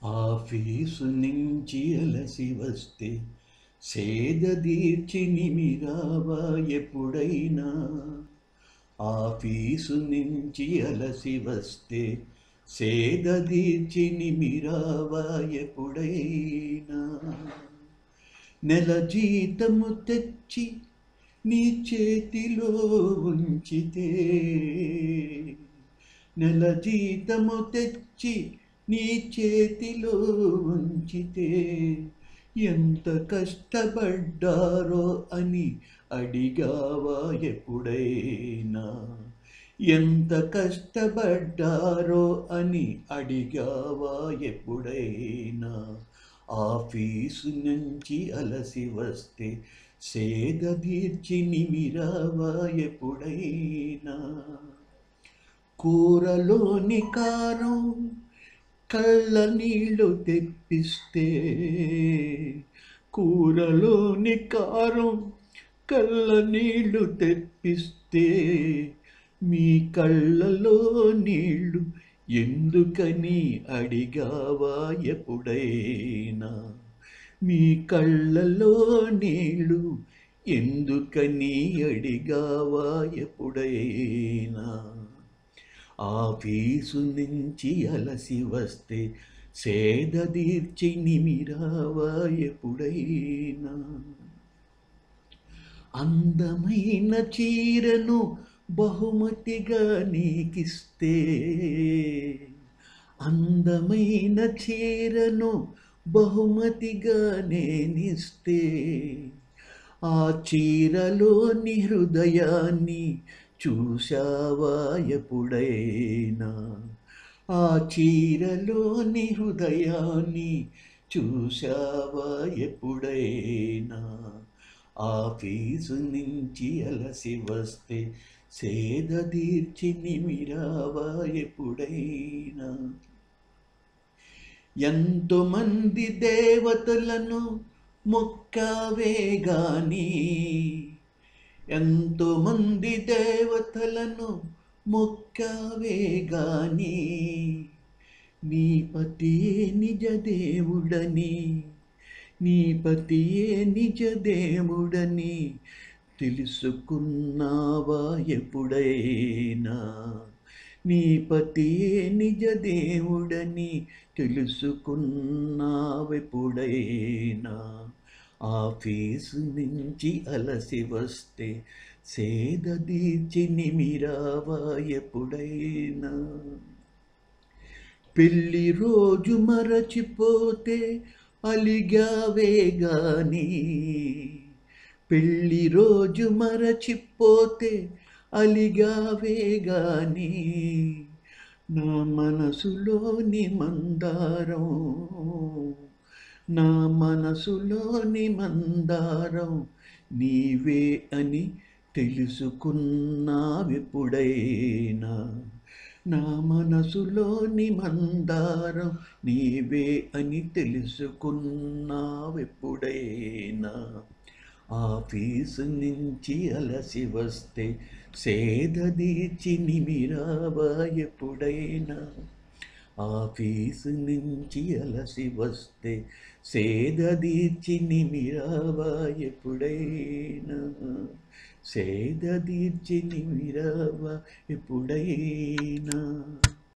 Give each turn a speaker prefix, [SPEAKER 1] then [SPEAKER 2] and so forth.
[SPEAKER 1] office నుంచి అలసి వస్తే సేద తీర్చి నిమిరావా ఎప్పుడైనా ఆఫీసు నుంచి అలసి వస్తే సేద తీర్చి నిమిరావా ఎప్పుడైనా నెల జీతము తెచ్చి నీ చేతిలో ఉంచితే నెల జీతము తెచ్చి నీ చేతిలో ఉంచితే ఎంత కష్టపడ్డారో అని అడిగావా ఎప్పుడైనా ఎంత కష్టపడ్డారో అని అడిగావా ఎప్పుడైనా ఆఫీసు నుంచి అలసి వస్తే సేద తీర్చి నిమిరావా ఎప్పుడైనా కూరలోని కారం కళ్ళ నీళ్ళు తెప్పిస్తే కూరలోని కారం కళ్ళ నీళ్ళు తెప్పిస్తే మీ కళ్ళలో నీళ్ళు ఎందుకని అడిగావా ఎప్పుడైనా మీ కళ్ళలో నీళ్ళు ఎందుకని అడిగావా ఎప్పుడైనా ఆఫీసు నుంచి అలసి వస్తే సేద తీర్చి నిమిరావా ఎప్పుడైనా అందమైన చీరను బహుమతిగా నీకిస్తే అందమైన చీరను బహుమతిగా నేనిస్తే ఆ చీరలోని హృదయాన్ని చూశావా ఎప్పుడైనా ఆ చీరలోని హృదయాన్ని చూశావా ఎప్పుడైనా ఆఫీసు నుంచి అలసి వస్తే సేద తీర్చి నిమిరావా ఎప్పుడైనా ఎంతోమంది దేవతలను మొక్కావే గాని ఎంతోమంది దేవతలను మొక్కావే గాని నీ పతియే నిజ దేవుడని నీ పతియే నిజ దేవుడని తెలుసుకున్నావా ఎప్పుడైనా నీ పతియే నిజ దేవుడని తెలుసుకున్నావెప్పుడైనా ఆఫీసు నుంచి అలసి వస్తే సేద తీర్చి నిమిరావా ఎప్పుడైనా పెళ్లి రోజు మరచిపోతే అలిగావే గాని పెళ్లి రోజు మరచిపోతే అలిగావే గాని నా మనసులోని మందారం నా మనసులోని మందారం నీవే అని తెలుసుకున్నావెప్పుడైనా నా మనసులోని మందారం నీవే అని తెలుసుకున్నావెప్పుడైనా ఆఫీసు నుంచి అలసి వస్తే సేద తీర్చి నిమిరావా ఎప్పుడైనా ఆఫీసు నుంచి అలసి వస్తే సేద తీర్చి నిమిరావా ఎప్పుడైనా సేద తీర్చి నిమిరావా ఎప్పుడైనా